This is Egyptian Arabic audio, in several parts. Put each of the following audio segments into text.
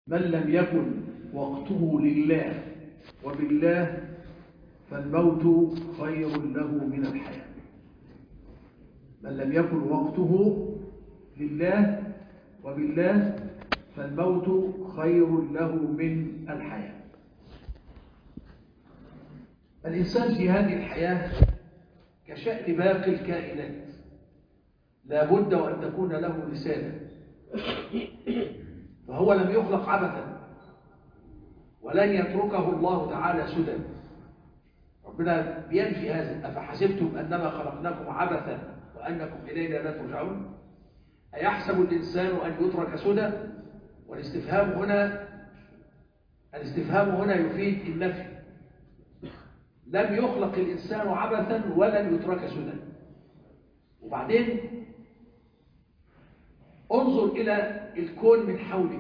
من لم يكن وقته لله وبالله فالموت خير له من الحياة من لم يكن وقته لله وبالله فالموت خير له من الحياة الإنسان في هذه الحياة كشأن باقي الكائنات لا بد وأن تكون له رسالة فهو لم يخلق عبثا ولن يتركه الله تعالى سدى ربنا بينفي هذا أفحسبتم أنما خلقناكم عبثا وأنكم إلينا لا ترجعون أيحسب الإنسان أن يترك سدى والاستفهام هنا الاستفهام هنا يفيد النفي لم يخلق الإنسان عبثا ولن يترك سدى وبعدين انظر إلى الكون من حولك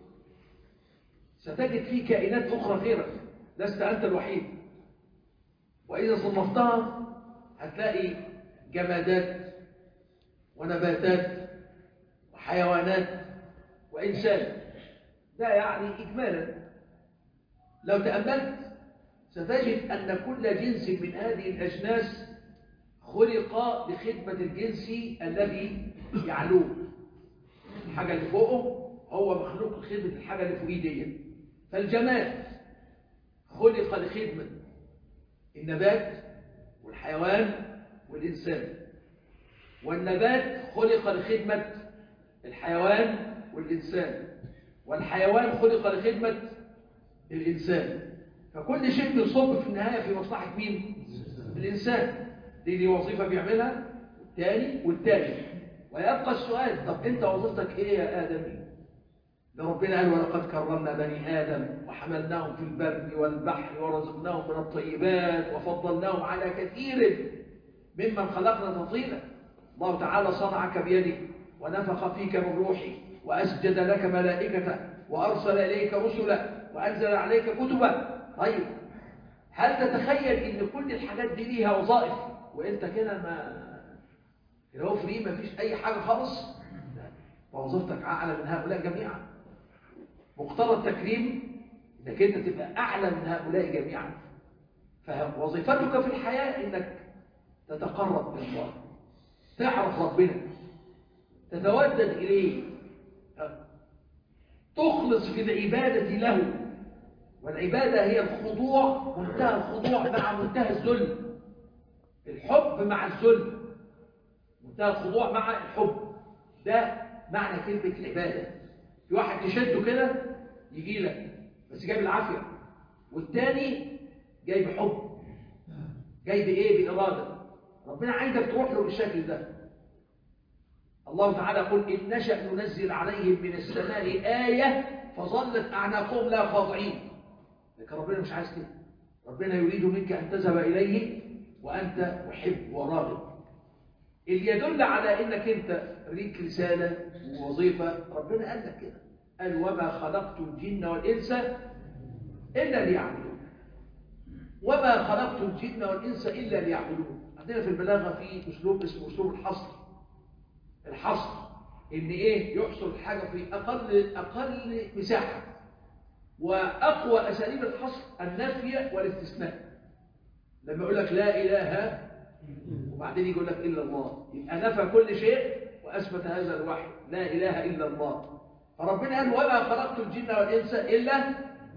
ستجد فيه كائنات أخرى غيرك لست أنت الوحيد وإذا صنفتها هتلاقي جمادات ونباتات وحيوانات وإنسان ده يعني إجمالا لو تأملت ستجد أن كل جنس من هذه الأجناس خلق لخدمة الجنس الذي يعلوه الحاجة اللي فوقه هو مخلوق لخدمة الحاجة اللي فوقيه دي فالجماد خلق لخدمة النبات والحيوان والإنسان والنبات خلق لخدمة الحيوان والإنسان والحيوان خلق لخدمة الإنسان فكل شيء بيصب في النهاية في مصلحة مين؟ الإنسان دي دي وظيفة بيعملها الثاني والثاني ويبقى السؤال طب أنت وظيفتك إيه يا آدمي؟ ده ربنا قال ولقد كرمنا بني آدم وحملناهم في البر والبحر ورزقناهم من الطيبات وفضلناهم على كثير ممن خلقنا تفضيلا الله تعالى صنعك بيده ونفخ فيك من روحي وأسجد لك ملائكته وأرسل إليك رسلا وأنزل عليك كتبا طيب هل تتخيل ان كل الحاجات دي ليها وظائف وانت كده ما كده هو فري ما فيش اي حاجه خالص وظيفتك اعلى من هؤلاء جميعا مقتضى التكريم انك انت تبقى اعلى من هؤلاء جميعا فوظيفتك في الحياه انك تتقرب من الله تعرف ربنا تتودد اليه تخلص في العباده له والعبادة هي الخضوع منتهى الخضوع مع منتهى الذل الحب مع الذل منتهى الخضوع مع الحب ده معنى كلمة العبادة في واحد تشده كده يجي لك بس جاي بالعافية والتاني جاي بحب جاي بإيه بإرادة ربنا عايزك تروح له بالشكل ده الله تعالى يقول إن نشأ ننزل عليهم من السماء آية فظلت أعناقهم لا خاضعين لكن ربنا مش عايز كده ربنا يريد منك أن تذهب إليه وأنت محب وراغب اللي يدل على أنك أنت ليك رسالة ووظيفة ربنا قال لك كده قال وما خلقت الجن والإنس إلا ليعبدون وما خلقت الجن والإنس إلا ليعبدون عندنا في البلاغة في أسلوب اسمه أسلوب الحصر الحصر إن إيه يحصر الحاجة في أقل أقل مساحة وأقوى أساليب الحصر النفي والاستثناء لما يقول لك لا إله وبعدين يقول لك إلا الله يبقى نفى كل شيء وأثبت هذا الوحي لا إله إلا الله فربنا قال وما خلقت الجن والإنس إلا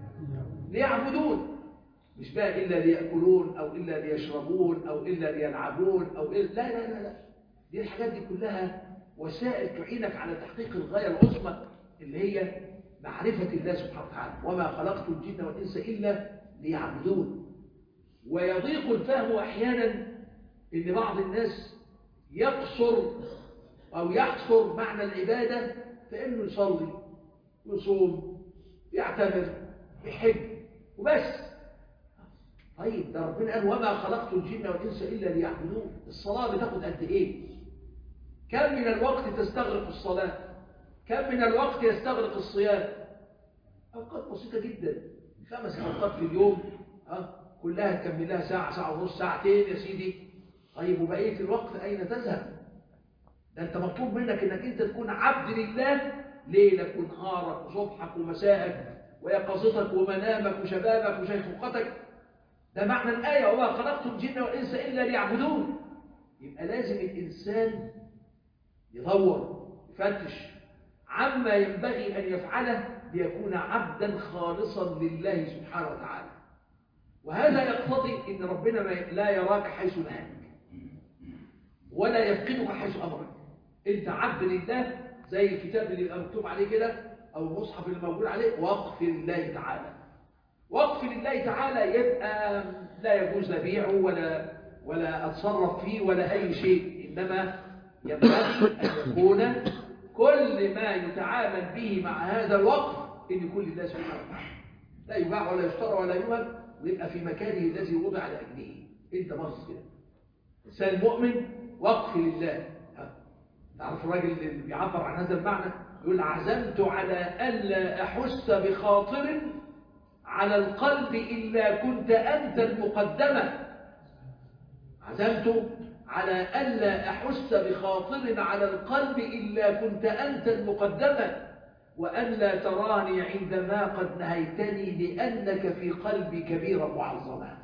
ليعبدون مش بقى إلا ليأكلون أو إلا ليشربون أو إلا ليلعبون أو إلا لا لا لا لا دي الحاجات دي كلها وسائل تعينك على تحقيق الغاية العظمى اللي هي معرفة الله سبحانه وتعالى وما خلقت الجن والإنس إلا ليعبدون ويضيق الفهم أحيانا إن بعض الناس يقصر أو يحصر معنى العبادة في إنه يصلي يصوم يعتمر يحج وبس طيب ده ربنا قال وما خلقت الجن والإنس إلا ليعبدون الصلاة بتاخد قد إيه كم من الوقت تستغرق الصلاة كم من الوقت يستغرق الصيام أوقات بسيطة جدا خمس أوقات في اليوم أه؟ كلها تكمل لها ساعة ساعة ونص ساعتين يا سيدي طيب وبقية الوقت أين تذهب ده أنت مطلوب منك أنك أنت تكون عبد لله ليلك ونهارك وصبحك ومساءك ويقظتك ومنامك وشبابك وشيخوختك ده معنى الآية وما خلقت الجن والإنس إلا ليعبدون يبقى لازم الإنسان يدور يفتش عما ينبغي أن يفعله ليكون عبدا خالصا لله سبحانه وتعالى وهذا يقتضي أن ربنا لا يراك حيث نهاك ولا يفقدك حيث أمرك أنت عبد لله زي الكتاب اللي يبقى مكتوب عليه كده أو المصحف اللي موجود عليه وقف لله تعالى وقف لله تعالى يبقى لا يجوز أبيعه ولا ولا أتصرف فيه ولا أي شيء إنما ينبغي أن يكون كل ما يتعامل به مع هذا الوقف أن يكون لله سبحانه وتعالى لا يباع ولا يشترى ولا يوهب ويبقى في مكانه الذي وضع لأجله أنت بص كده إنسان مؤمن وقف لله تعرف الراجل اللي بيعبر عن هذا المعنى يقول عزمت على ألا أحس بخاطر على القلب إلا كنت أنت المقدمة عزمت على ألا أحس بخاطر على القلب إلا كنت أنت المقدمة وأن لا تراني عندما قد نهيتني لأنك في قلبي كبيرة معظمة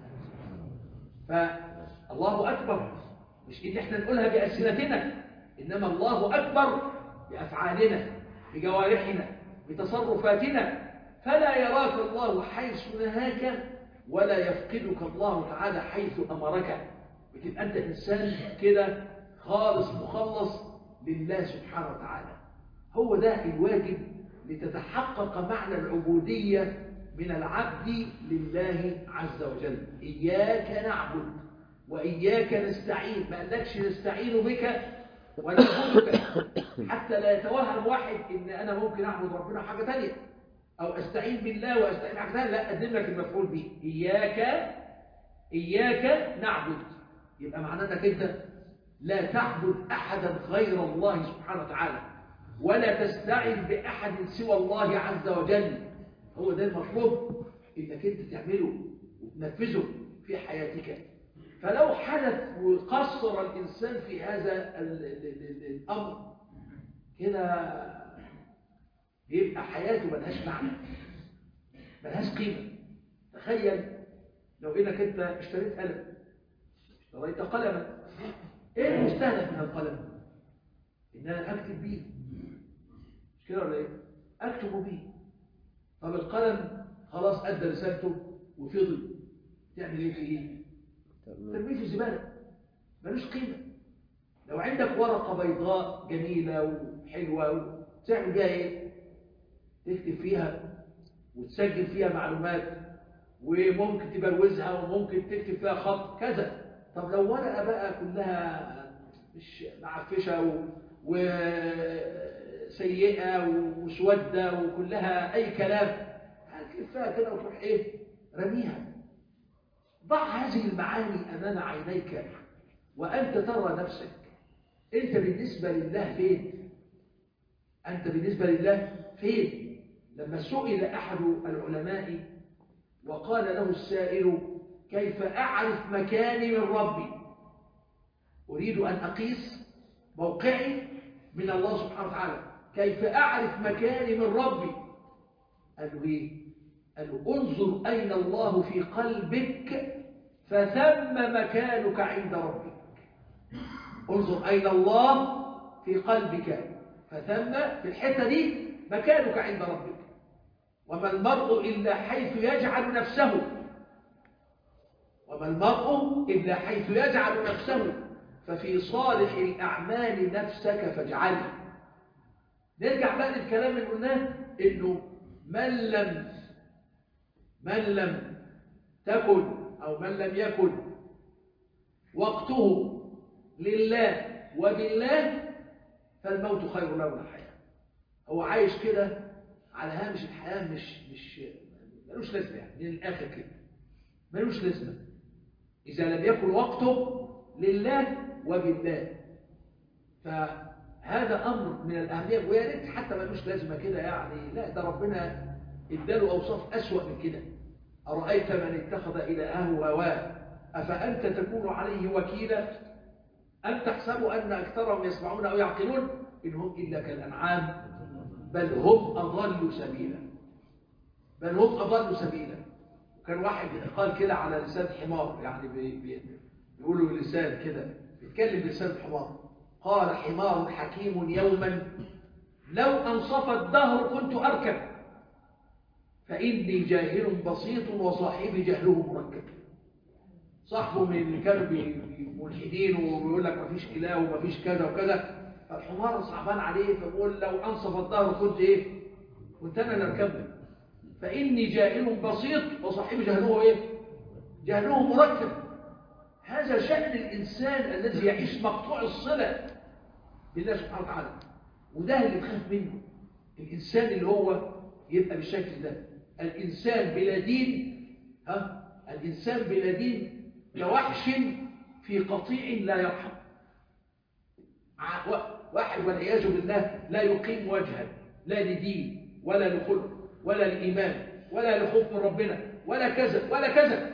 فالله أكبر مش إن إحنا نقولها بألسنتنا إنما الله أكبر بأفعالنا بجوارحنا بتصرفاتنا فلا يراك الله حيث نهاك ولا يفقدك الله تعالى حيث أمرك بتبقى أنت إنسان كده خالص مخلص لله سبحانه وتعالى هو ده الواجب لتتحقق معنى العبودية من العبد لله عز وجل إياك نعبد وإياك نستعين ما قالكش نستعين بك ونعبدك حتى لا يتوهم واحد إن أنا ممكن أعبد ربنا حاجة تانية أو أستعين بالله وأستعين حاجة تانية لا أقدم لك المفعول به إياك إياك نعبد يبقى معناه أنك أنت لا تعبد أحدا غير الله سبحانه وتعالى ولا تستعن بأحد سوى الله عز وجل هو ده المطلوب إنك أنت تعمله وتنفذه في حياتك فلو حدث وقصر الإنسان في هذا الأمر كده يبقى حياته ملهاش معنى ملهاش قيمة تخيل لو إنك أنت اشتريت قلم اشتريت قلما إيه المستهدف من القلم؟ إن أنا أكتب بيه مش كده ولا إيه؟ أكتب بيه طب القلم خلاص أدى رسالته وفضل تعمل إيه في إيه؟ ترميه في الزبالة ملوش قيمة لو عندك ورقة بيضاء جميلة وحلوة تعمل بيها إيه؟ تكتب فيها وتسجل فيها معلومات وممكن تبروزها وممكن تكتب فيها خط كذا طب لو ورقة بقى كلها مش معفشة وسيئة ومسودة وكلها أي كلام هتلفها كده وتروح إيه رميها ضع هذه المعاني أمام عينيك وأنت ترى نفسك أنت بالنسبة لله فين أنت بالنسبة لله فين لما سئل أحد العلماء وقال له السائل كيف أعرف مكاني من ربي أريد أن أقيس موقعي من الله سبحانه وتعالى كيف أعرف مكاني من ربي قال له إيه قال له انظر أين الله في قلبك فثم مكانك عند ربك انظر أين الله في قلبك فثم في الحتة دي مكانك عند ربك وما المرء إلا حيث يجعل نفسه وما المرء إلا حيث يجعل نفسه ففي صالح الأعمال نفسك فاجعله نرجع بقى للكلام اللي قلناه إنه من لم من لم تكن أو من لم يكن وقته لله وبالله فالموت خير له من الحياة هو عايش كده على هامش الحياة مش مش ملوش لازمة يعني من الآخر كده ملوش لازمة إذا لم يكن وقته لله وبالله فهذا أمر من الأهمية ويا ريت حتى ملوش لازمة كده يعني لا ده ربنا اداله أوصاف أسوأ من كده أرأيت من اتخذ إلهه هواه أفأنت تكون عليه وكيلا أم تحسب أن أكثرهم يسمعون أو يعقلون إن هم إلا كالأنعام بل هم أضلوا سبيلا بل هم أضلوا سبيلا وكان واحد قال كده على لسان حمار يعني بي بي بيقولوا لسان كده بيتكلم بلسان حمار قال حمار حكيم يوما لو أنصف الدهر كنت أركب فإني جاهل بسيط وصاحبي جهله مركب صاحبه من اللي كانوا ملحدين وبيقول لك مفيش إله ومفيش كذا وكذا فالحمار صعبان عليه فبقول لو أنصف الدهر كنت إيه كنت أنا نركبه فإني جاهل بسيط وصاحبي جهله إيه جهله مركب هذا شأن الإنسان الذي يعيش مقطوع الصلة بالله سبحانه وتعالى وده اللي تخاف منه الإنسان اللي هو يبقى بالشكل ده الإنسان بلا دين ها الإنسان بلا دين كوحش في قطيع لا يرحم واحد والعياذ بالله لا يقيم وجها لا لدين ولا لخلق ولا لإيمان ولا لخوف من ربنا ولا كذا ولا كذا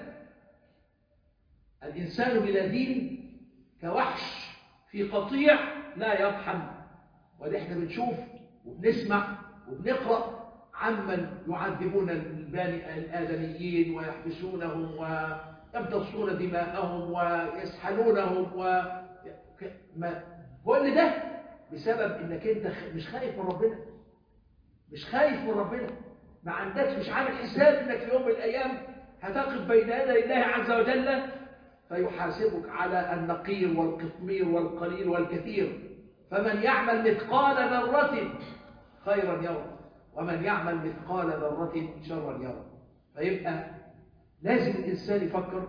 الإنسان بلا دين كوحش في قطيع لا يرحم وده احنا بنشوف وبنسمع وبنقرأ عمن يعذبون الباني الآدميين ويحبسونهم ويمتصون دماءهم ويسحلونهم و ما كل ده بسبب انك انت مش خايف من ربنا مش خايف من ربنا ما عندكش مش عامل حساب انك في يوم من الايام هتقف بين يدي الله عز وجل فيحاسبك على النقير والقطمير والقليل والكثير فمن يعمل مثقال ذرة خيرا يرى ومن يعمل مثقال ذرة شرا يرى فيبقى لازم الإنسان يفكر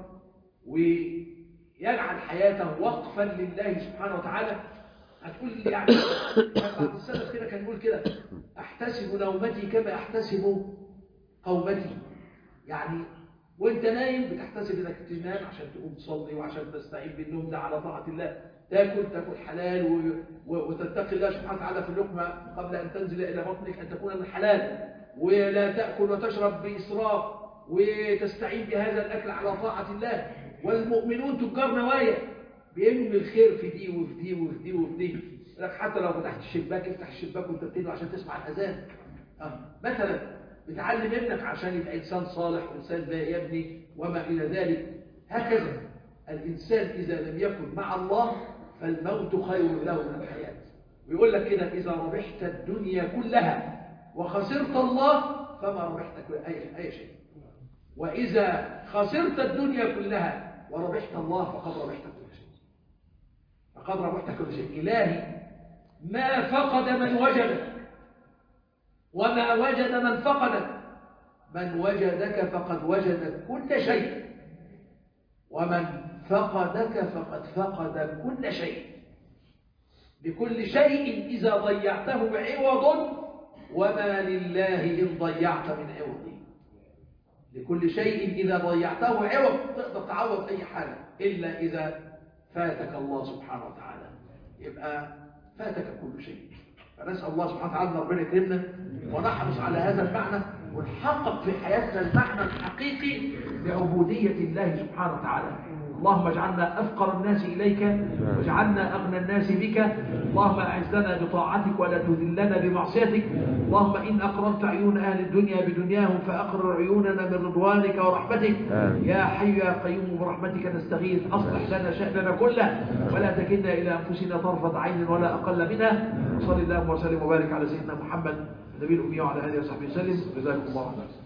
ويجعل حياته وقفا لله سبحانه وتعالى هتقول لي يعني بعد السنة كده كان يقول كده أحتسب نومتي كما أحتسب قومتي يعني وانت نايم بتحتسب انك تنام عشان تقوم تصلي وعشان تستعين بالنوم ده على طاعة الله تاكل تاكل حلال و... و... وتتقي الله سبحانه وتعالى في اللقمة قبل أن تنزل إلى بطنك أن تكون من حلال ولا تأكل وتشرب بإسراف وتستعين بهذا الأكل على طاعة الله والمؤمنون تجار نوايا بينمي الخير في دي وفي دي وفي دي وفي دي لك حتى لو فتحت الشباك افتح الشباك وانت بتنوي عشان تسمع الأذان أه. مثلا بتعلم ابنك عشان يبقى إنسان صالح وإنسان يبني وما إلى ذلك هكذا الإنسان إذا لم يكن مع الله فالموت خير له من الحياة ويقول لك كده إذا ربحت الدنيا كلها وخسرت الله فما ربحت أي, أي شيء وإذا خسرت الدنيا كلها وربحت الله فقد ربحت كل شيء فقد ربحت كل شيء إلهي ما فقد من وجدك وما وجد من فقدك من وجدك فقد وجد كل شيء ومن فقدك فقد فقد كل شيء لكل شيء إذا ضيعته عوض وما لله إن ضيعت من عوض لكل شيء إذا ضيعته عوض تقدر تعوض أي حاجة إلا إذا فاتك الله سبحانه وتعالى يبقى فاتك كل شيء فنسأل الله سبحانه وتعالى أن ربنا يكرمنا ونحرص على هذا المعنى ونحقق في حياتنا المعنى الحقيقي لعبودية الله سبحانه وتعالى اللهم اجعلنا أفقر الناس إليك واجعلنا أغنى الناس بك اللهم أعزنا بطاعتك ولا تذلنا بمعصيتك اللهم إن أقررت عيون أهل الدنيا بدنياهم فأقرر عيوننا من رضوانك ورحمتك يا حي يا قيوم برحمتك نستغيث أصلح لنا شأننا كله ولا تكلنا إلى أنفسنا طرفة عين ولا أقل منها وصلي اللهم وسلم وبارك على سيدنا محمد النبي الأمي وعلى آله وصحبه وسلم جزاكم الله خيرا